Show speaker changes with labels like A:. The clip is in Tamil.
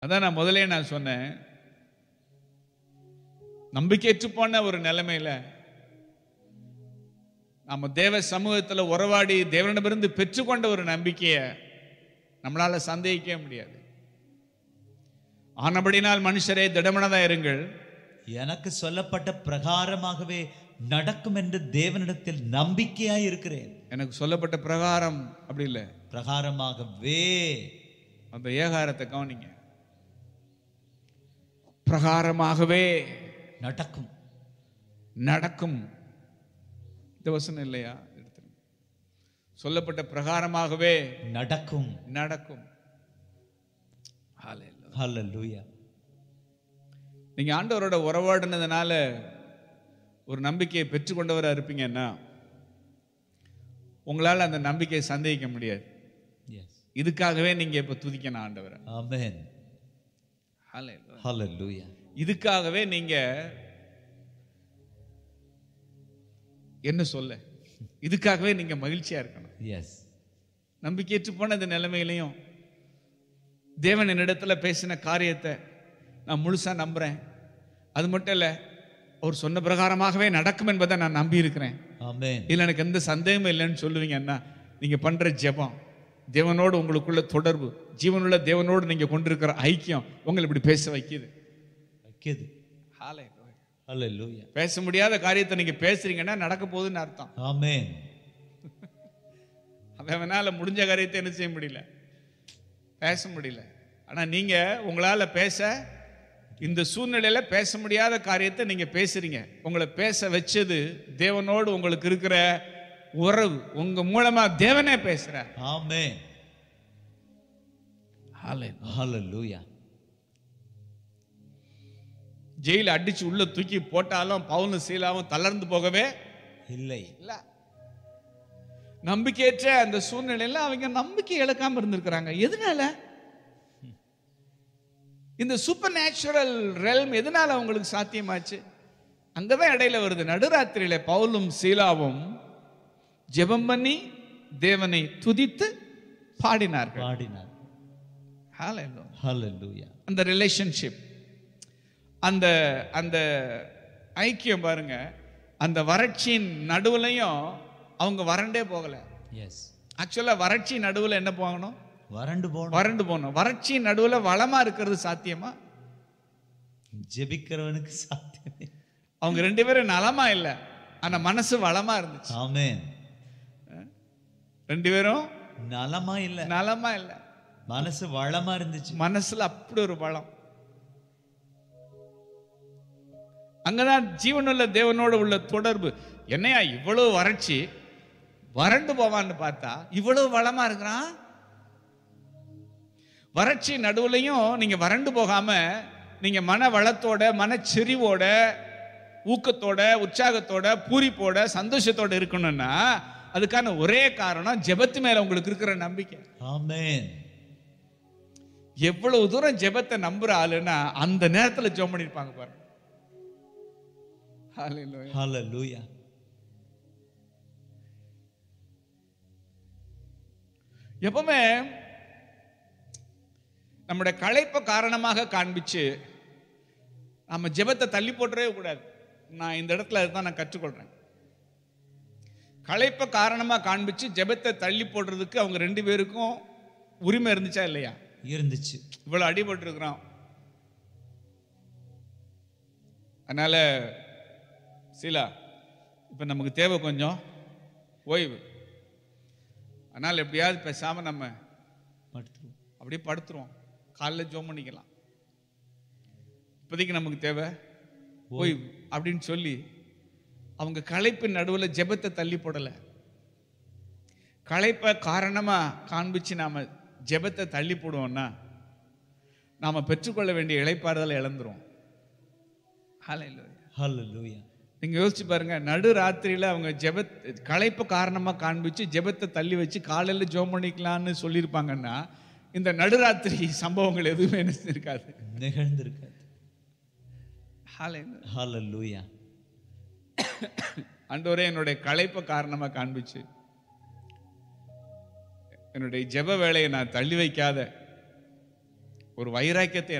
A: அதான் நான் முதலே நான் சொன்னேன் நம்பிக்கையற்று போன ஒரு நிலைமையில நம்ம தேவ சமூகத்துல உறவாடி தேவனிடமிருந்து பெற்றுக்கொண்ட ஒரு நம்பிக்கையை நம்மளால சந்தேகிக்கவே முடியாது ஆனபடினால் மனுஷரே திடமனதா இருங்கள்
B: எனக்கு சொல்லப்பட்ட பிரகாரமாகவே நடக்கும் என்று தேவனிடத்தில் நம்பிக்கையாய் இருக்கிறேன்
A: எனக்கு சொல்லப்பட்ட பிரகாரம் அப்படி இல்லை
B: பிரகாரமாகவே
A: அந்த ஏகாரத்தை கவனிங்க பிரகாரமாகவே
B: நடக்கும்
A: நடக்கும் இந்த வசனம் இல்லையா எடுத்துருங்க. சொல்லப்பட்ட பிரகாரமாகவே
B: நடக்கும்
A: நடக்கும் Hallelujah.
B: ஹalleluya
A: நீங்க ஆண்டவரோட உறவாடினதுனால ஒரு நம்பிக்கையை பெற்றுக்கொண்டவரா இருப்பீங்கன்னா உங்களால அந்த நம்பிக்கையை சந்தேகிக்க முடியாது
B: எஸ்
A: இதுக்காகவே நீங்க இப்ப துதிக்கணும் ஆண்டவரை
B: ஆமென்
A: Hallelujah.
B: ஹalleluya
A: இதுக்காகவே நீங்க என்ன சொல்ல இதுக்காகவே நீங்க மகிழ்ச்சியா இருக்கணும்
B: எஸ்
A: நம்பிக்கையற்று போன இந்த நிலைமையிலையும் தேவன் என்னிடத்துல பேசின காரியத்தை நான் முழுசா நம்புறேன் அது மட்டும் இல்ல அவர் சொன்ன பிரகாரமாகவே நடக்கும் என்பதை நான் நம்பி இருக்கிறேன்
B: ஆமென்
A: இதுல எனக்கு எந்த சந்தேகமும் இல்லைன்னு சொல்லுவீங்கன்னா நீங்க பண்ற ஜெபம் தேவனோடு உங்களுக்குள்ள தொடர்பு ஜீவனுள்ள தேவனோடு நீங்க கொண்டிருக்கிற ஐக்கியம் உங்களை இப்படி பேச வைக்குது
B: வைக்கிது ஹalleluya
A: பேச முடியாத காரியத்தை நீங்க பேசுறீங்கன்னா நடக்க போகுதுன்னு அர்த்தம்
B: ஆமென்
A: அவனால முடிஞ்ச காரியத்தை என்ன செய்ய முடியல பேச முடியல ஆனா நீங்க உங்களால பேச இந்த சூழ்நிலையில பேச முடியாத காரியத்தை நீங்க பேசுறீங்க உங்களை பேச வச்சது தேவனோடு உங்களுக்கு இருக்கிற உறவு உங்க மூலமா தேவனே பேசுறார்
B: ஆமென் ஹalleluya
A: ஜெயில அடிச்சு உள்ள தூக்கி போட்டாலும் பவுனும் சீலாவும் தளர்ந்து போகவே
B: இல்லை
A: இல்ல நம்பிக்கையற்ற அந்த சூழ்நிலையில அவங்க நம்பிக்கை இழக்காம இருந்திருக்கிறாங்க எதனால இந்த சூப்பர் நேச்சுரல் ரெல்ம் எதனால அவங்களுக்கு சாத்தியமாச்சு அங்கதான் இடையில வருது நடுராத்திரியில பவுலும் சீலாவும் ஜெபம் பண்ணி தேவனை துதித்து பாடினார்கள்
B: பாடினார்
A: Hallelujah.
B: ஹalleluya
A: அந்த ரிலேஷன்ஷிப் அந்த அந்த ஐக்கியம் பாருங்க அந்த வறட்சியின் நடுவுலையும் அவங்க வறண்டே போகல
B: எஸ்
A: ஆக்சுவலா வறட்சி நடுவுல என்ன போகணும்
B: வறண்டு போன
A: வறண்டு போகணும் வறட்சி நடுவுல வளமா இருக்கிறது சாத்தியமா
B: ஜெபிக்கிறவனுக்கு சாத்தியமே
A: அவங்க ரெண்டு பேரும் நலமா இல்ல ஆனா மனசு வளமா இருந்துச்சு
B: ஆமென்
A: ரெண்டு பேரும்
B: நலமா இல்ல
A: நலமா இல்ல
B: மனசு வளமா இருந்துச்சு
A: மனசுல அப்படி ஒரு பலம் அங்கதான் ஜீவனுள்ள தேவனோட உள்ள தொடர்பு என்னையா இவ்வளவு வறட்சி வறண்டு போவான்னு பார்த்தா இவ்வளவு வளமா இருக்கிறான் வறட்சி நடுவுலையும் நீங்க வறண்டு போகாம நீங்க மன வளத்தோட மனச்செறிவோட ஊக்கத்தோட உற்சாகத்தோட பூரிப்போட சந்தோஷத்தோட இருக்கணும்னா அதுக்கான ஒரே காரணம் ஜெபத்து மேல உங்களுக்கு இருக்கிற நம்பிக்கை
B: ஆமென்
A: எவ்வளவு தூரம் ஜெபத்தை நம்புற ஆளுன்னா அந்த நேரத்துல ஜெபம் பண்ணிருப்பாங்க பாருங்க Hallelujah.
B: ஹalleluya
A: எப்பவுமே நம்முடைய களைப்பை காரணமாக காண்பிச்சு நம்ம ஜெபத்தை தள்ளி போட்டுறவே கூடாது நான் இந்த இடத்துல அதுதான் நான் கற்றுக்கொள்றேன் களைப்பை காரணமா காண்பிச்சு ஜெபத்தை தள்ளி போடுறதுக்கு அவங்க ரெண்டு பேருக்கும் உரிமை இருந்துச்சா இல்லையா
B: இருந்துச்சு
A: இவ்வளவு அடிபட்டிருக்கிறோம் அதனால சீலா இப்போ நமக்கு தேவை கொஞ்சம் ஓய்வு அதனால் எப்படியாவது பேசாம நம்ம
B: படுத்துருவோம்
A: அப்படியே படுத்துருவோம் காலைல ஜோம் பண்ணிக்கலாம் இப்போதைக்கு நமக்கு தேவை ஓய்வு அப்படின்னு சொல்லி அவங்க களைப்பின் நடுவில் ஜெபத்தை தள்ளி போடலை களைப்பை காரணமா காண்பிச்சு நாம ஜெபத்தை தள்ளி போடுவோம்னா நாம பெற்றுக்கொள்ள வேண்டிய இளைப்பாறுதலை இழந்துருவோம் Hallelujah.
B: ஹalleluya
A: நீங்க யோசிச்சு பாருங்க நடு ராத்திரியில அவங்க ஜெப களைப்பு காரணமா காண்பிச்சு ஜெபத்தை தள்ளி வச்சு காலையில ஜெபம் பண்ணிக்கலாம்னு சொல்லியிருப்பாங்கன்னா இந்த நடுராத்திரி சம்பவங்கள் எதுவுமே என்ன இருக்காது
B: நிகழ்ந்திருக்காது
A: Hallelujah.
B: ஹalleluya
A: ஆண்டவரே என்னுடைய களைப்பை காரணமா காண்பிச்சு என்னுடைய ஜெப வேலையை நான் தள்ளி வைக்காத ஒரு வைராக்கியத்தை